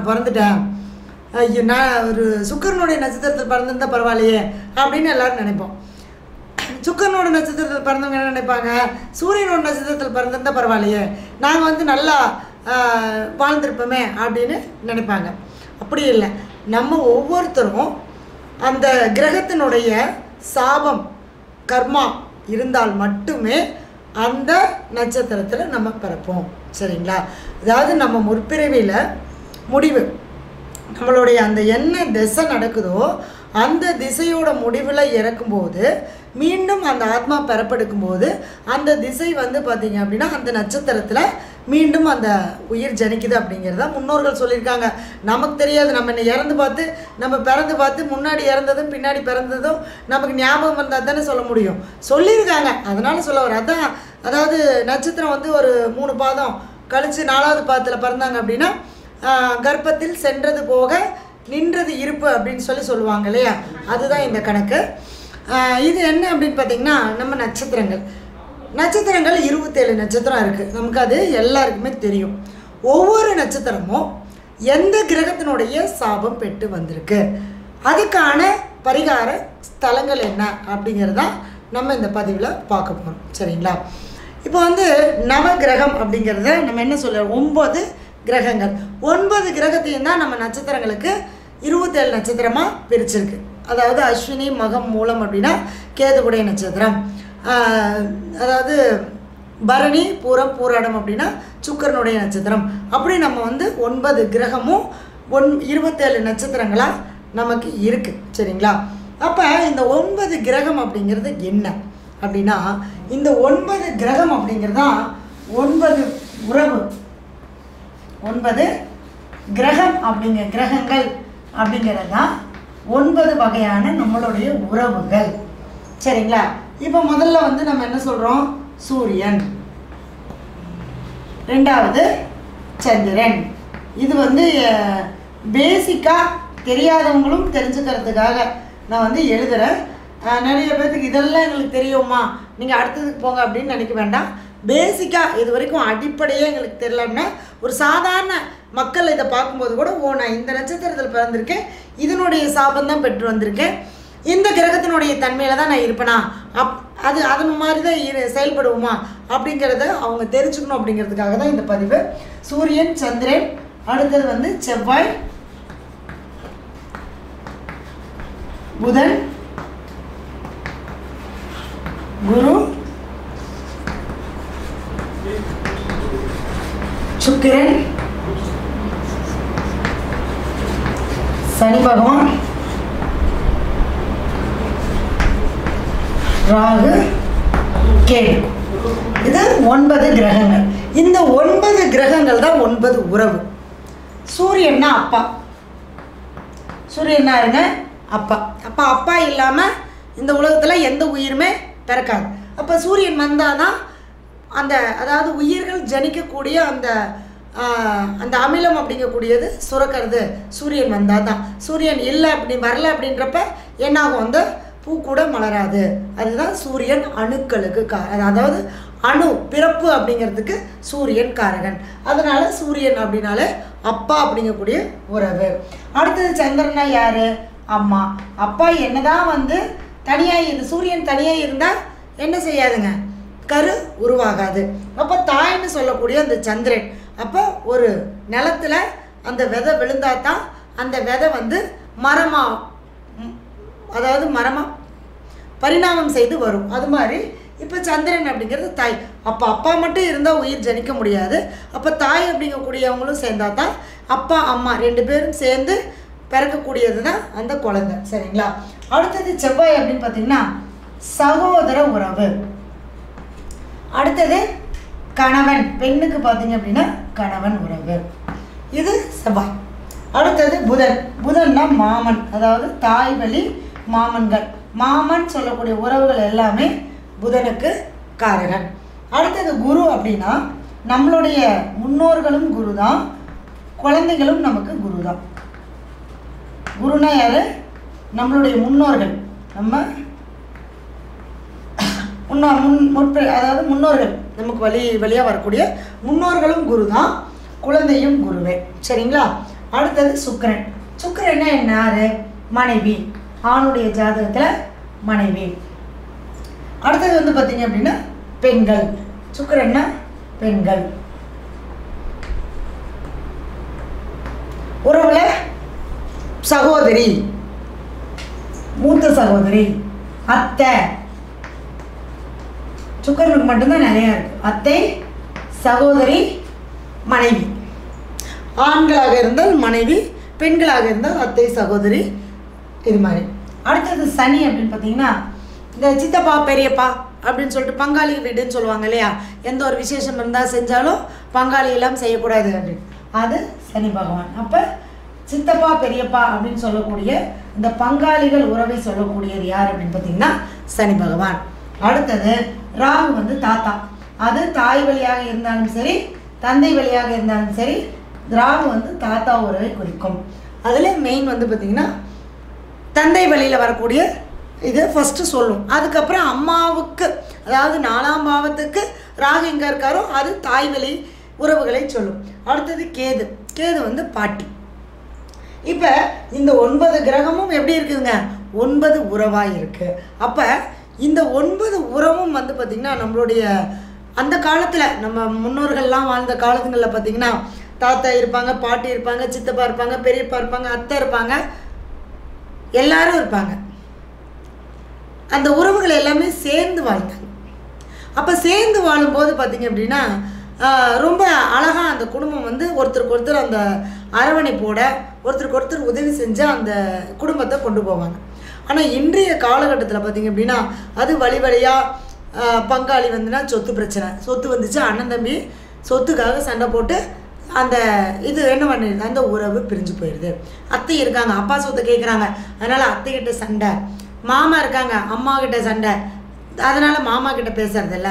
நான் பிறந்துட்டேன் ஐயோ நான் ஒரு சுக்கரனுடைய நட்சத்திரத்தில் பிறந்திருந்தா பரவாயில்லையே அப்படின்னு எல்லாரும் நினைப்போம் சுக்கரனோட நட்சத்திரத்தில் பிறந்தவங்க என்ன நினைப்பாங்க சூரியனோட நட்சத்திரத்தில் பிறந்திருந்தா பரவாயில்லையே நாங்கள் வந்து நல்லா ஆஹ், வாழ்ந்திருப்போமே அப்படின்னு நினைப்பாங்க அப்படி இல்லை நம்ம ஒவ்வொருத்தரும் அந்த கிரகத்தினுடைய சாபம் கர்மா இருந்தால் மட்டுமே அந்த நட்சத்திரத்தில் நம்ம பிறப்போம் சரிங்களா அதாவது நம்ம முற்பிறவியில் முடிவு நம்மளுடைய அந்த என்ன திசை நடக்குதோ அந்த திசையோட முடிவில் இறக்கும்போது மீண்டும் அந்த ஆத்மா பெறப்படுக்கும் போது அந்த திசை வந்து பார்த்திங்க அப்படின்னா அந்த நட்சத்திரத்தில் மீண்டும் அந்த உயிர் ஜனிக்குது அப்படிங்கிறத முன்னோர்கள் சொல்லியிருக்காங்க நமக்கு தெரியாது நம்ம இன்னை இறந்து பார்த்து நம்ம பிறந்து பார்த்து முன்னாடி இறந்ததும் பின்னாடி பிறந்ததும் நமக்கு ஞாபகம் வந்தால் தானே சொல்ல முடியும் சொல்லியிருக்காங்க அதனால சொல்ல வர அதான் அதாவது நட்சத்திரம் வந்து ஒரு மூணு பாதம் கழித்து நாலாவது பாதத்தில் பிறந்தாங்க அப்படின்னா ஆஹ் கர்ப்பத்தில் சென்றது போக நின்றது இருப்பு அப்படின்னு சொல்லி சொல்லுவாங்க இல்லையா அதுதான் இந்த கணக்கு ஆஹ் இது என்ன அப்படின்னு பார்த்தீங்கன்னா நம்ம நட்சத்திரங்கள் நட்சத்திரங்கள் இருபத்தேழு நட்சத்திரம் இருக்குது நமக்கு அது எல்லாருக்குமே தெரியும் ஒவ்வொரு நட்சத்திரமும் எந்த கிரகத்தினுடைய சாபம் பெற்று வந்திருக்கு அதுக்கான பரிகார ஸ்தலங்கள் என்ன அப்படிங்கிறதான் நம்ம இந்த பதிவில் பார்க்க போகிறோம் சரிங்களா இப்போ வந்து நவகிரகம் அப்படிங்கிறத நம்ம என்ன சொல்ல ஒம்பது கிரகங்கள் ஒன்பது கிரகத்தையும் தான் நம்ம நட்சத்திரங்களுக்கு இருபத்தேழு நட்சத்திரமாக பிரிச்சிருக்கு அதாவது அஸ்வினி மகம் மூலம் அப்படின்னா கேதுகுடைய நட்சத்திரம் ஆஹ், அதாவது பரணி பூரம் பூராடம் அப்படின்னா சுக்கரனுடைய நட்சத்திரம் அப்படி நம்ம வந்து ஒன்பது கிரகமும் ஒன் இருபத்தேழு நட்சத்திரங்களாக நமக்கு இருக்குது சரிங்களா அப்போ இந்த ஒன்பது கிரகம் அப்படிங்கிறது என்ன அப்படின்னா இந்த ஒன்பது கிரகம் அப்படிங்கிறது தான் ஒன்பது உறவு ஒன்பது கிரகம் அப்படிங்கிற கிரகங்கள் அப்படிங்கிறது தான் ஒன்பது வகையான நம்மளுடைய உறவுகள் சரிங்களா இப்போ முதல்ல வந்து நம்ம என்ன சொல்கிறோம் சூரியன் ரெண்டாவது சந்திரன் இது வந்து பேசிக்காக தெரியாதவங்களும் தெரிஞ்சுக்கிறதுக்காக நான் வந்து எழுதுகிறேன் அஹ், நிறைய பேர்த்துக்கு இதெல்லாம் எங்களுக்கு தெரியுமா நீங்கள் அடுத்ததுக்கு போங்க அப்படின்னு நினைக்க வேண்டாம் பேசிக்காக இது வரைக்கும் அடிப்படையே எங்களுக்கு தெரியலன்னா ஒரு சாதாரண மக்கள் இதை பார்க்கும்போது கூட ஓ நான் இந்த நட்சத்திரத்தில் பிறந்திருக்கேன் இதனுடைய சாபம் தான் பெற்று வந்திருக்கேன் இந்த கிரகத்தினுடைய தன்மையில் தான் நான் இருப்பேனா அப் அது அதன் மாதிரி தான் இரு செயல்படுவோமா அப்படிங்கிறத அவங்க தெரிஞ்சுக்கணும் அப்படிங்கிறதுக்காக தான் இந்த பதிவு சூரியன் சந்திரன் அடுத்தது வந்து செவ்வாய் புதன் குரு சுக்கிரன் சனி பகவான் ராகு கேது இது ஒன்பது கிரகங்கள் இந்த ஒன்பது கிரகங்கள் தான் ஒன்பது உறவு சூரியன்னா அப்பா சூரியனா இருங்க அப்பா அப்பா அப்பா இல்லாமல் இந்த உலகத்தில் எந்த உயிருமே பிறக்காது அப்போ சூரியன் வந்தால் தான் அந்த அதாவது உயிர்கள் ஜனிக்கக்கூடிய அந்த ஆஹ், அந்த அமிலம் அப்படிங்கக்கூடியது சுரக்கிறது சூரியன் வந்தால் தான் சூரியன் இல்லை அப்படி வரல அப்படின்றப்ப என்னாகும் அந்த பூ கூட மலராது அதுதான் சூரியன் அணுக்களுக்கு கா அதாவது அணு பிறப்பு அப்படிங்கிறதுக்கு சூரியன் காரகன் அதனால சூரியன் அப்படின்னாலே அப்பா அப்படிங்கக்கூடிய உறவு அடுத்தது சந்திரனா யாரு அம்மா அப்பா என்னதான் வந்து தனியாக இரு சூரியன் தனியாக இருந்தால் என்ன செய்யாதுங்க கரு உருவாகாது அப்போ தாய்னு சொல்லக்கூடிய அந்த சந்திரன் அப்போ ஒரு நிலத்துல அந்த விதை விழுந்தா தான் அந்த விதை வந்து மரமாக அதாவது மரமாக பரிணாமம் செய்து வரும் அது மாதிரி இப்போ சந்திரன் அப்படிங்கிறது தாய் அப்போ அப்பா மட்டும் இருந்தால் உயிர் ஜனிக்க முடியாது அப்போ தாய் அப்படிங்கக்கூடியவங்களும் சேர்ந்தா தான் அப்பா அம்மா ரெண்டு பேரும் சேர்ந்து பிறக்கக்கூடியது தான் அந்த குழந்தை சரிங்களா அடுத்தது செவ்வாய் அப்படின்னு பார்த்தீங்கன்னா சகோதர உறவு அடுத்தது கணவன் பெண்ணுக்கு பார்த்தீங்க அப்படின்னா கணவன் உறவு இது செவ்வாய் அடுத்தது புதன் புதன்னா மாமன் அதாவது தாய் வழி மாமன்கள் மாமன் சொல்லக்கூடிய உறவுகள் எல்லாமே புதனுக்கு காரகன் அடுத்தது குரு அப்படின்னா நம்மளுடைய முன்னோர்களும் குரு தான் குழந்தைகளும் நமக்கு குரு தான் குருனா யாரு நம்மளுடைய முன்னோர்கள் நம்ம முன்னோ முன் முற்ப அதாவது முன்னோர்கள் நமக்கு வழி வழியாக வரக்கூடிய முன்னோர்களும் குரு தான் குழந்தையும் குருவே சரிங்களா அடுத்தது சுக்கிரன் சுக்கிரன்னா என்ன யாரு மனைவி ஆணுடைய ஜாதகத்தில் மனைவி அடுத்தது வந்து பார்த்தீங்க அப்படின்னா பெண்கள் சுக்கிரன்னா பெண்கள் உறவுல சகோதரி மூத்த சகோதரி அத்தை சுக்கரனுக்கு மட்டும்தான் நிறையா இருக்கு அத்தை சகோதரி மனைவி ஆண்களாக இருந்தால் மனைவி பெண்களாக இருந்தால் அத்தை சகோதரி இது மாதிரி அடுத்தது சனி அப்படின்னு பார்த்தீங்கன்னா இந்த சித்தப்பா பெரியப்பா அப்படின்னு சொல்லிட்டு பங்காளி வீடுன்னு சொல்லுவாங்க இல்லையா எந்த ஒரு விசேஷம் இருந்தால் செஞ்சாலும் பங்காளி எல்லாம் செய்யக்கூடாது அப்படின்னு அது சனி பகவான் அப்போ சித்தப்பா பெரியப்பா அப்படின்னு சொல்லக்கூடிய இந்த பங்காளிகள் உறவை சொல்லக்கூடியது யார் அப்படின்னு பார்த்தீங்கன்னா சனி பகவான் அடுத்தது ராகு வந்து தாத்தா அது தாய் வழியாக இருந்தாலும் சரி தந்தை வழியாக இருந்தாலும் சரி ராகு வந்து தாத்தா உறவை குறிக்கும் அதில் மெயின் வந்து பார்த்திங்கன்னா தந்தை வழியில் வரக்கூடிய இது ஃபஸ்ட்டு சொல்லும் அதுக்கப்புறம் அம்மாவுக்கு அதாவது நாலாம் பாவத்துக்கு ராகு எங்கே இருக்காரோ அது தாய் வழி உறவுகளை சொல்லும் அடுத்தது கேது கேது வந்து பாட்டி இப்போ இந்த ஒன்பது கிரகமும் எப்படி இருக்குதுங்க ஒன்பது உறவாக இருக்குது அப்போ இந்த ஒன்பது உறவும் வந்து பார்த்திங்கன்னா நம்மளுடைய அந்த காலத்தில் நம்ம முன்னோர்கள்லாம் வாழ்ந்த காலத்துங்களில் பார்த்திங்கன்னா தாத்தா இருப்பாங்க பாட்டி இருப்பாங்க சித்தப்பா இருப்பாங்க பெரியப்பா இருப்பாங்க அத்தை இருப்பாங்க எல்லாரும் இருப்பாங்க அந்த உறவுகள் எல்லாமே சேர்ந்து வாழ்ந்தாங்க அப்போ சேர்ந்து வாழும்போது பார்த்திங்க அப்படின்னா ஆஹ், ரொம்ப அழகாக அந்த குடும்பம் வந்து ஒருத்தருக்கு ஒருத்தர் அந்த அரவணைப்போட ஒருத்தருக்கு ஒருத்தர் உதவி செஞ்சு அந்த குடும்பத்தை கொண்டு போவாங்க ஆனால் இன்றைய காலகட்டத்தில் பார்த்திங்க அப்படின்னா அது வழி வழியாக பங்காளி வந்துன்னா சொத்து பிரச்சனை சொத்து வந்துச்சு அண்ணன் தம்பி சொத்துக்காக சண்டை போட்டு அந்த இது என்ன பண்ணிடுது அந்த உறவு பிரிஞ்சு போயிடுது அத்தை இருக்காங்க அப்பா சொத்தை கேட்குறாங்க அதனால் அத்தைக்கிட்ட சண்டை மாமா இருக்காங்க அம்மா கிட்ட சண்டை அதனால் மாமா கிட்ட பேசுறதில்ல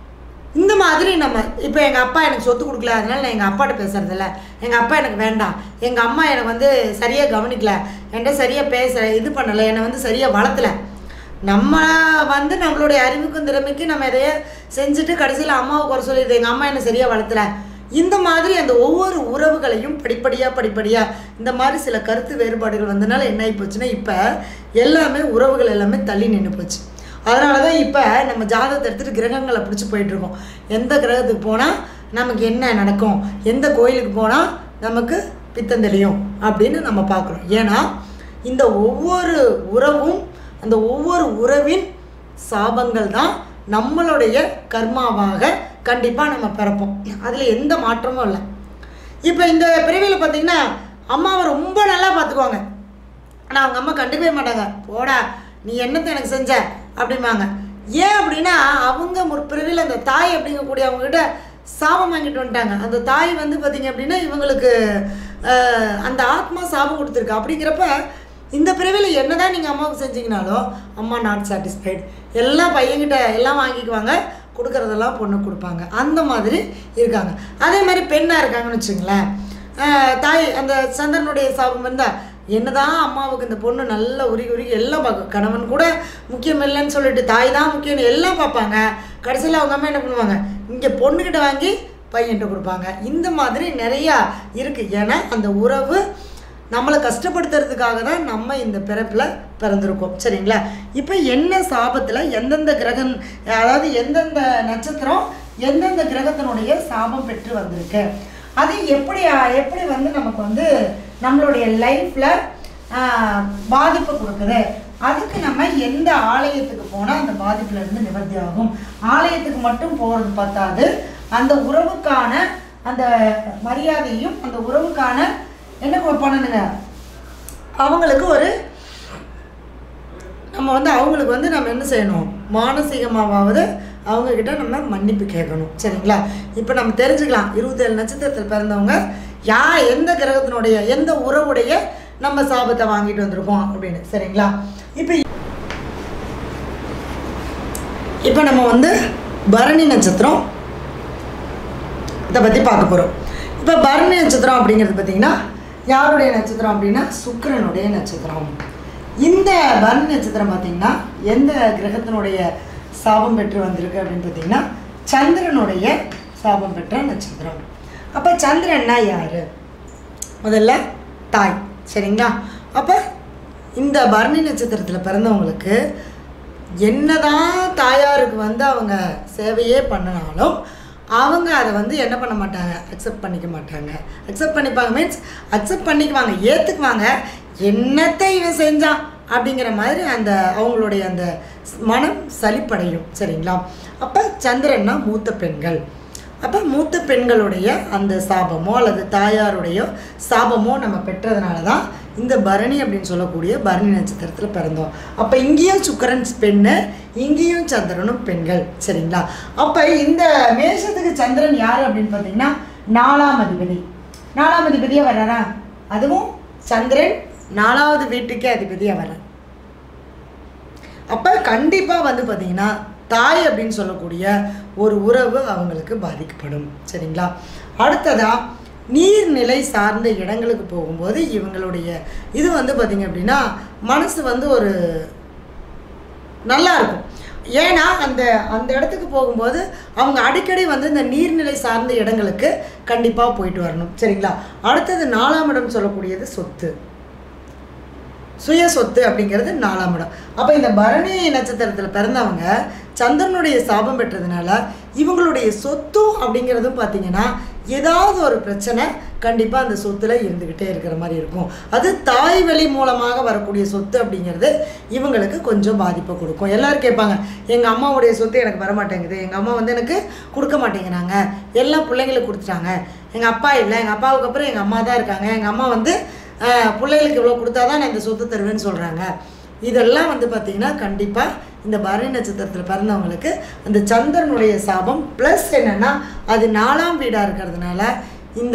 இந்த மாதிரி நம்ம இப்போ எங்கள் அப்பா எனக்கு சொத்து கொடுக்கல அதனால நான் எங்கள் அப்பாட்ட பேசுறதில்ல எங்கள் அப்பா எனக்கு வேண்டாம் எங்கள் அம்மா எனக்கு வந்து சரியாக கவனிக்கல என்கிட்ட சரியாக பேச இது பண்ணலை என்னை வந்து சரியாக வளர்த்தல நம்ம வந்து நம்மளுடைய அறிவுக்கும் திறமைக்கும் நம்ம எதையோ செஞ்சுட்டு கடைசியில் அம்மாவை குறை சொல்லிடுது எங்கள் அம்மா என்னை சரியாக வளர்த்தல இந்த மாதிரி அந்த ஒவ்வொரு உறவுகளையும் படிப்படியாக படிப்படியாக இந்த மாதிரி சில கருத்து வேறுபாடுகள் வந்தனால என்ன ஆகி போச்சுன்னா இப்போ எல்லாமே உறவுகள் எல்லாமே தள்ளி நின்று போச்சு அதனால தான் இப்போ நம்ம ஜாதகத்தை எடுத்துகிட்டு கிரகங்களை பிடிச்சி போயிட்டுருக்கோம் எந்த கிரகத்துக்கு போனால் நமக்கு என்ன நடக்கும் எந்த கோயிலுக்கு போனால் நமக்கு பித்தம் தெளியும் அப்படின்னு நம்ம பார்க்குறோம் ஏன்னா இந்த ஒவ்வொரு உறவும் அந்த ஒவ்வொரு உறவின் சாபங்கள் தான் நம்மளுடைய கர்மாவாக கண்டிப்பாக நம்ம பிறப்போம் அதில் எந்த மாற்றமும் இல்லை இப்போ இந்த பிறவியில் பார்த்தீங்கன்னா அம்மாவை ரொம்ப நல்லா பார்த்துக்குவாங்க ஆனால் அவங்க அம்மா கண்டுக்கவே மாட்டாங்க போடா நீ என்னத்தை எனக்கு செஞ்ச அப்படிம்பாங்க ஏன் அப்படின்னா அவங்க முற்பிறவியில் அந்த தாய் அப்படிங்கக்கூடிய அவங்ககிட்ட சாபம் வாங்கிட்டு வந்துட்டாங்க அந்த தாய் வந்து பார்த்திங்க அப்படின்னா இவங்களுக்கு ஆஹ், அந்த ஆத்மா சாபம் கொடுத்துருக்கு அப்படிங்கிறப்ப இந்த பிறவியில் என்னதான் நீங்கள் அம்மாவுக்கு செஞ்சீங்கனாலும் அம்மா நாட் சாட்டிஸ்ஃபைடு எல்லாம் பையன்கிட்ட எல்லாம் வாங்கிக்குவாங்க கொடுக்குறதெல்லாம் பொண்ணு கொடுப்பாங்க அந்த மாதிரி இருக்காங்க அதே மாதிரி பெண்ணாக இருக்காங்கன்னு வச்சுங்களேன் ஆஹ் தாய் அந்த சந்திரனுடைய சாபம் இருந்தால் என்னதான் அம்மாவுக்கு இந்த பொண்ணு நல்லா உருகி உருகி எல்லாம் பார்க்கும் கணவன் கூட முக்கியம் இல்லைன்னு சொல்லிட்டு தாய் தான் முக்கியம்னு எல்லாம் பார்ப்பாங்க கடைசியில் அவங்க அம்மா என்ன பண்ணுவாங்க இங்கே பொண்ணுக்கிட்ட வாங்கி பையன்கிட்ட கொடுப்பாங்க இந்த மாதிரி நிறையா இருக்குது ஏன்னா அந்த உறவு நம்மளை கஷ்டப்படுத்துறதுக்காக தான் நம்ம இந்த பிறப்பில் பிறந்திருக்கோம் சரிங்களா இப்போ என்ன சாபத்தில் எந்தெந்த கிரகம் அதாவது எந்தெந்த நட்சத்திரம் எந்தெந்த கிரகத்தினுடைய சாபம் பெற்று வந்திருக்கு அது எப்படி எப்படி வந்து நமக்கு வந்து நம்மளுடைய லைஃப்பில் பாதிப்பு கொடுக்குது அதுக்கு நம்ம எந்த ஆலயத்துக்கு போனால் அந்த பாதிப்புல இருந்து நிவர்த்தி ஆகும் ஆலயத்துக்கு மட்டும் போகிறது பார்த்தாது அந்த உறவுக்கான அந்த மரியாதையும் அந்த உறவுக்கான என்ன பண்ணணுங்க அவங்களுக்கு ஒரு நம்ம வந்து அவங்களுக்கு வந்து நம்ம என்ன செய்யணும் மானசீகமாவது அவங்கக்கிட்ட நம்ம மன்னிப்பு கேட்கணும் சரிங்களா இப்போ நம்ம தெரிஞ்சுக்கலாம் இருபத்தேழு நட்சத்திரத்தில் பிறந்தவங்க யா எந்த கிரகத்தினுடைய எந்த உறவுடைய நம்ம சாபத்தை வாங்கிட்டு வந்திருக்கோம் அப்படின்னு சரிங்களா இப்போ இப்போ நம்ம வந்து பரணி நட்சத்திரம் இதை பற்றி பார்க்க போகிறோம் இப்போ பரணி நட்சத்திரம் அப்படிங்கிறது பார்த்தீங்கன்னா யாருடைய நட்சத்திரம் அப்படின்னா சுக்கிரனுடைய நட்சத்திரம் இந்த பரணி நட்சத்திரம் பார்த்தீங்கன்னா எந்த கிரகத்தினுடைய சாபம் பெற்று வந்திருக்கு அப்படின்னு பார்த்தீங்கன்னா சந்திரனுடைய சாபம் பெற்ற நட்சத்திரம் அப்போ சந்திரன்னா யார் முதல்ல தாய் சரிங்களா அப்போ இந்த பரணி நட்சத்திரத்தில் பிறந்தவங்களுக்கு என்னதான் தாயாருக்கு வந்து அவங்க சேவையே பண்ணினாலும் அவங்க அதை வந்து என்ன பண்ண மாட்டாங்க அக்செப்ட் பண்ணிக்க மாட்டாங்க அக்செப்ட் பண்ணிப்பாங்க மீன்ஸ் அக்செப்ட் பண்ணிக்குவாங்க ஏற்றுக்குவாங்க என்னத்தை இவன் செஞ்சான் அப்படிங்கிற மாதிரி அந்த அவங்களுடைய அந்த மனம் சலிப்படையும் சரிங்களா அப்போ சந்திரன்னா மூத்த பெண்கள் அப்போ மூத்த பெண்களுடைய அந்த சாபமோ அல்லது தாயாருடைய சாபமோ நம்ம பெற்றதுனால தான் இந்த பரணி அப்படின்னு சொல்லக்கூடிய பரணி நட்சத்திரத்தில் பிறந்தோம் அப்போ இங்கேயும் சுக்கரன் பெண்ணு இங்கேயும் சந்திரனும் பெண்கள் சரிங்களா அப்போ இந்த மேஷத்துக்கு சந்திரன் யார் அப்படின்னு பார்த்தீங்கன்னா நாலாம் அதிபதி நாலாம் அதிபதியாக வர்றாரா அதுவும் சந்திரன் நாலாவது வீட்டுக்கே அதிபதியாக வர்றார் அப்போ கண்டிப்பாக வந்து பார்த்தீங்கன்னா தாய் அப்படின்னு சொல்லக்கூடிய ஒரு உறவு அவங்களுக்கு பாதிக்கப்படும் சரிங்களா அடுத்ததா நீர்நிலை சார்ந்த இடங்களுக்கு போகும்போது இவங்களுடைய இது வந்து பார்த்திங்க அப்படின்னா மனசு வந்து ஒரு நல்லா இருக்கும் ஏன்னா அந்த அந்த இடத்துக்கு போகும்போது அவங்க அடிக்கடி வந்து இந்த நீர்நிலை சார்ந்த இடங்களுக்கு கண்டிப்பாக போயிட்டு வரணும் சரிங்களா அடுத்தது நாலாம் இடம் சொல்லக்கூடியது சொத்து சுய சொத்து அப்படிங்கிறது நாலாம் இடம் அப்போ இந்த பரணி நட்சத்திரத்தில் பிறந்தவங்க சந்திரனுடைய சாபம் பெற்றதுனால இவங்களுடைய சொத்தும் அப்படிங்கிறதும் பார்த்தீங்கன்னா ஏதாவது ஒரு பிரச்சனை கண்டிப்பாக அந்த சொத்தில் இருந்துக்கிட்டே இருக்கிற மாதிரி இருக்கும் அது தாய் வழி மூலமாக வரக்கூடிய சொத்து அப்படிங்கிறது இவங்களுக்கு கொஞ்சம் பாதிப்பை கொடுக்கும் எல்லோரும் கேட்பாங்க எங்கள் அம்மாவுடைய சொத்து எனக்கு வர மாட்டேங்குது எங்கள் அம்மா வந்து எனக்கு கொடுக்க மாட்டேங்கிறாங்க எல்லாம் பிள்ளைங்களுக்கு கொடுத்துட்டாங்க எங்கள் அப்பா இல்லை எங்கள் அப்பாவுக்கு அப்புறம் எங்கள் அம்மா தான் இருக்காங்க எங்கள் அம்மா வந்து ஆஹ், பிள்ளைகளுக்கு இவ்வளோ கொடுத்தா தான் நான் இந்த சொத்து தருவேன்னு சொல்கிறாங்க இதெல்லாம் வந்து பார்த்திங்கன்னா கண்டிப்பாக இந்த பரணி நட்சத்திரத்தில் பிறந்தவங்களுக்கு அந்த சந்திரனுடைய சாபம் ப்ளஸ் என்னென்னா அது நாலாம் வீடாக இருக்கிறதுனால இந்த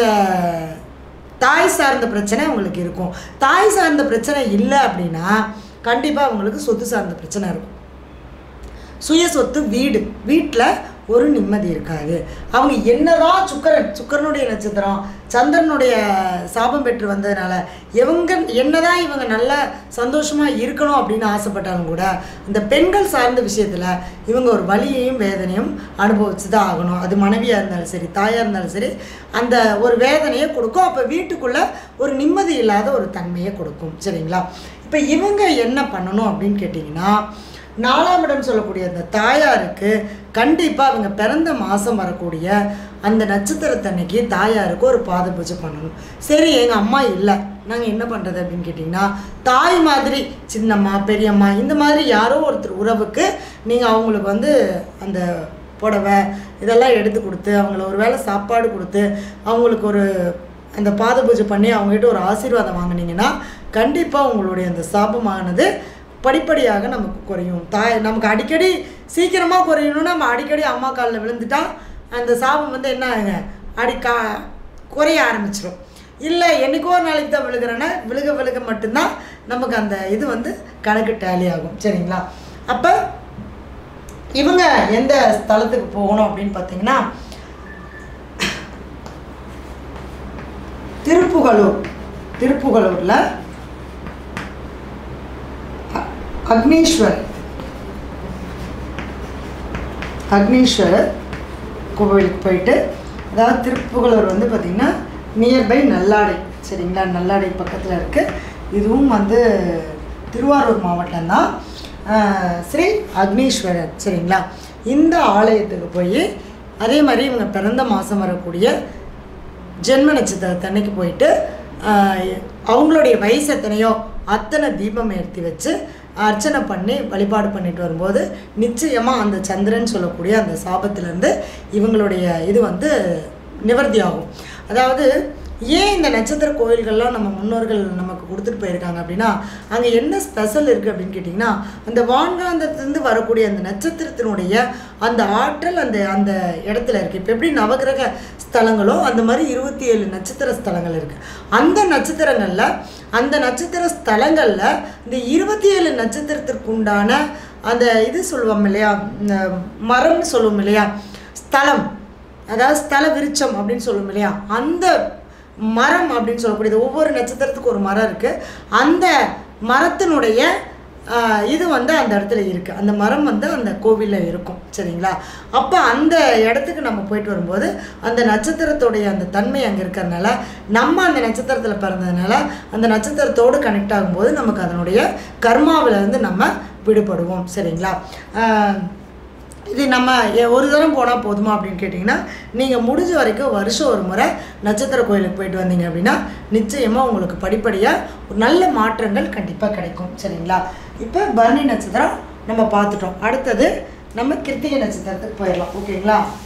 தாய் சார்ந்த பிரச்சனை அவங்களுக்கு இருக்கும் தாய் சார்ந்த பிரச்சனை இல்லை அப்படின்னா கண்டிப்பாக அவங்களுக்கு சொத்து சார்ந்த பிரச்சனை இருக்கும் சுய சொத்து வீடு வீட்டில் ஒரு நிம்மதி இருக்காது அவங்க என்னதான் சுக்கரன் சுக்கரனுடைய நட்சத்திரம் சந்திரனுடைய சாபம் பெற்று வந்ததுனால இவங்க என்னதான் இவங்க நல்ல சந்தோஷமாக இருக்கணும் அப்படின்னு ஆசைப்பட்டாலும் கூட இந்த பெண்கள் சார்ந்த விஷயத்தில் இவங்க ஒரு வலியையும் வேதனையும் அனுபவிச்சு தான் ஆகணும் அது மனைவியாக இருந்தாலும் சரி தாயாக இருந்தாலும் சரி அந்த ஒரு வேதனையை கொடுக்கும் அப்போ வீட்டுக்குள்ளே ஒரு நிம்மதி இல்லாத ஒரு தன்மையை கொடுக்கும் சரிங்களா இப்போ இவங்க என்ன பண்ணணும் அப்படின்னு கேட்டிங்கன்னா நாலாம் இடம் சொல்லக்கூடிய அந்த தாயாருக்கு கண்டிப்பாக அவங்க பிறந்த மாதம் வரக்கூடிய அந்த நட்சத்திரத்தன்னைக்கு தாயாருக்கு ஒரு பாத பூஜை பண்ணணும் சரி எங்கள் அம்மா இல்லை நாங்கள் என்ன பண்ணுறது அப்படின்னு கேட்டிங்கன்னா தாய் மாதிரி சின்னம்மா பெரியம்மா இந்த மாதிரி யாரோ ஒருத்தர் உறவுக்கு நீங்கள் அவங்களுக்கு வந்து அந்த புடவை இதெல்லாம் எடுத்து கொடுத்து அவங்கள ஒரு வேளை சாப்பாடு கொடுத்து அவங்களுக்கு ஒரு அந்த பாத பூஜை பண்ணி அவங்ககிட்ட ஒரு ஆசீர்வாதம் வாங்குனீங்கன்னா கண்டிப்பாக உங்களுடைய அந்த சாபமானது படிப்படியாக நமக்கு குறையும் தாய் நமக்கு அடிக்கடி சீக்கிரமாக குறையணும்னா நம்ம அடிக்கடி அம்மா காலில் விழுந்துட்டா அந்த சாபம் வந்து என்ன ஆகுங்க அடி கா குறைய ஆரம்பிச்சிடும் இல்லை என்னைக்கோ ஒரு நாளைக்கு தான் விழுகிறேன்னா விழுக விழுக மட்டும்தான் நமக்கு அந்த இது வந்து கணக்கு டேலி ஆகும் சரிங்களா அப்போ இவங்க எந்த ஸ்தலத்துக்கு போகணும் அப்படின்னு பார்த்தீங்கன்னா திருப்புகலூர் திருப்புகலூரில் அ- அக்னீஸ்வர் அக்னீஸ்வரர் கோவிலுக்கு போயிட்டு அதாவது திருப்புகலூர் வந்து பார்த்திங்கன்னா நியர்பை நல்லாடை சரிங்களா நல்லாடை பக்கத்தில் இருக்குது இதுவும் வந்து திருவாரூர் மாவட்டம்தான் ஆஹ், ஸ்ரீ அக்னீஸ்வரர் சரிங்களா இந்த ஆலயத்துக்கு போய் அதே மாதிரி இவங்க பிறந்த மாதம் வரக்கூடிய ஜென்ம நட்சத்திரத்தன்னைக்கு போயிட்டு ஆஹ், அவங்களுடைய வயசு எத்தனையோ அத்தனை தீபம் ஏற்றி வச்சு அர்ச்சனை பண்ணி வழிபாடு பண்ணிட்டு வரும்போது நிச்சயமாக அந்த சந்திரன் சொல்லக்கூடிய அந்த சாபத்திலேருந்து இவங்களுடைய இது வந்து நிவர்த்தி ஆகும் அதாவது ஏன் இந்த நட்சத்திர கோயில்கள்லாம் நம்ம முன்னோர்கள் நமக்கு கொடுத்துட்டு போயிருக்காங்க அப்படின்னா அங்கே என்ன ஸ்பெஷல் இருக்குது அப்படின்னு கேட்டிங்கன்னா அந்த வான்காந்தத்திலிருந்து வரக்கூடிய அந்த நட்சத்திரத்தினுடைய அந்த ஆற்றல் அந்த அந்த இடத்துல இருக்குது இப்போ எப்படி நவகிரக ஸ்தலங்களோ அந்த மாதிரி இருபத்தி ஏழு நட்சத்திர ஸ்தலங்கள் இருக்குது அந்த நட்சத்திரங்களில் அந்த நட்சத்திர ஸ்தலங்களில் இந்த இருபத்தி ஏழு நட்சத்திரத்திற்கு உண்டான அந்த இது சொல்லுவோம் இல்லையா இந்த மரம்னு சொல்லுவோம் இல்லையா ஸ்தலம் அதாவது ஸ்தல விருட்சம் அப்படின்னு சொல்லுவோம் இல்லையா அந்த மரம் அப்படின்னு சொல்லக்கூடியது ஒவ்வொரு நட்சத்திரத்துக்கு ஒரு மரம் இருக்குது அந்த மரத்தினுடைய ஆஹ், இது வந்து அந்த இடத்துல இருக்குது அந்த மரம் வந்து அந்த கோவிலில் இருக்கும் சரிங்களா அப்போ அந்த இடத்துக்கு நம்ம போயிட்டு வரும்போது அந்த நட்சத்திரத்துடைய அந்த தன்மை அங்கே இருக்கிறதுனால நம்ம அந்த நட்சத்திரத்தில் பிறந்ததுனால அந்த நட்சத்திரத்தோடு கனெக்ட் ஆகும்போது நமக்கு அதனுடைய கர்மாவில இருந்து நம்ம விடுபடுவோம் சரிங்களா ஆஹ், இது நம்ம எ- ஒரு தரம் போனால் போதுமா அப்படின்னு கேட்டிங்கன்னா நீங்கள் முடிஞ்ச வரைக்கும் வருஷம் ஒரு முறை நட்சத்திர கோயிலுக்கு போயிட்டு வந்தீங்க அப்படின்னா நிச்சயமாக உங்களுக்கு படிப்படியாக ஒரு நல்ல மாற்றங்கள் கண்டிப்பாக கிடைக்கும் சரிங்களா இப்போ பரணி நட்சத்திரம் நம்ம பார்த்துட்டோம் அடுத்தது நம்ம கிருத்திகை நட்சத்திரத்துக்கு போயிடலாம் ஓகேங்களா